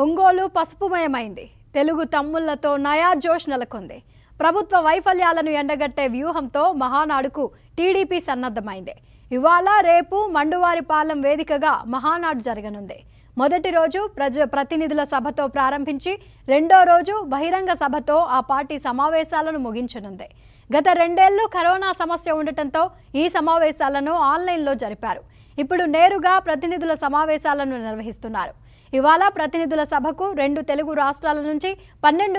ఒంగోలు పసుపుమయమైంది తెలుగు తమ్ముళ్లతో నయా జోష్ నెలకొంది ప్రభుత్వ వైఫల్యాలను ఎండగట్టే వ్యూహంతో మహానాడుకు టీడీపీ సన్నద్ధమైంది ఇవాళ రేపు మండువారిపాలెం వేదికగా మహానాడు జరగనుంది మొదటి రోజు ప్రజ ప్రతినిధుల సభతో ప్రారంభించి రెండో రోజు బహిరంగ సభతో ఆ పార్టీ సమావేశాలను ముగించనుంది గత రెండేళ్లు కరోనా సమస్య ఉండటంతో ఈ సమావేశాలను ఆన్లైన్లో జరిపారు ఇప్పుడు నేరుగా ప్రతినిధుల సమావేశాలను నిర్వహిస్తున్నారు ఇవాళ ప్రతినిధుల సభకు రెండు తెలుగు రాష్ట్రాల నుంచి పన్నెండు